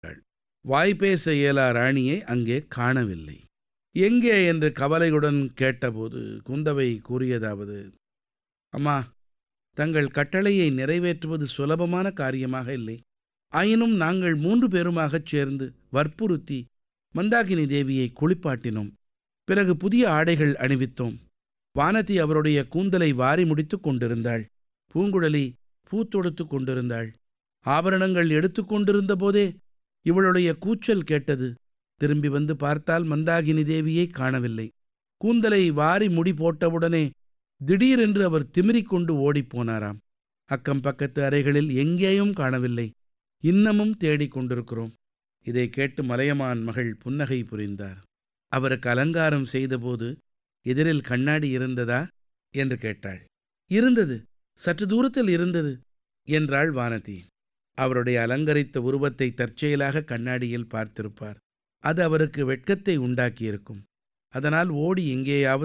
வாய்பேச இயலா ராணியை அங்கே காணவில்லை எங்கே என்று கவலையுடன் கேட்டபோது குந்தவை கூறியதாவது அம்மா தங்கள் கட்டளையை நிறைவேற்றுவது சுலபமான காரியமாக இல்லை ஆயினும் நாங்கள் மூன்று பேருமாகச் சேர்ந்து வற்புறுத்தி மந்தாகினி தேவியை குளிப்பாட்டினோம் பிறகு புதிய ஆடைகள் அணிவித்தோம் வானதி அவருடைய கூந்தலை வாரி முடித்துக் கொண்டிருந்தாள் பூங்குழலி பூ தொடுத்துக் கொண்டிருந்தாள் ஆபரணங்கள் எடுத்து கொண்டிருந்த போதே இவளுடைய கூச்சல் கேட்டது திரும்பி வந்து பார்த்தால் மந்தாகினி தேவியை காணவில்லை கூந்தலை வாரி முடி போட்டவுடனே திடீரென்று அவர் திமிரிக் கொண்டு ஓடிப்போனாராம் அக்கம் பக்கத்து அறைகளில் எங்கேயும் காணவில்லை இன்னமும் தேடிக் கொண்டிருக்கிறோம் இதை கேட்டு மலையமான் மகள் புன்னகை புரிந்தார் அவருக்கு அலங்காரம் செய்தபோது எதிரில் கண்ணாடி இருந்ததா என்று கேட்டாள் இருந்தது சற்று தூரத்தில் இருந்தது என்றாள் வானதி அவருடைய அலங்கரித்த உருவத்தை தற்செயலாக கண்ணாடியில் பார்த்திருப்பார் அது அவருக்கு வெட்கத்தை உண்டாக்கியிருக்கும் அதனால் ஓடி எங்கேயாவது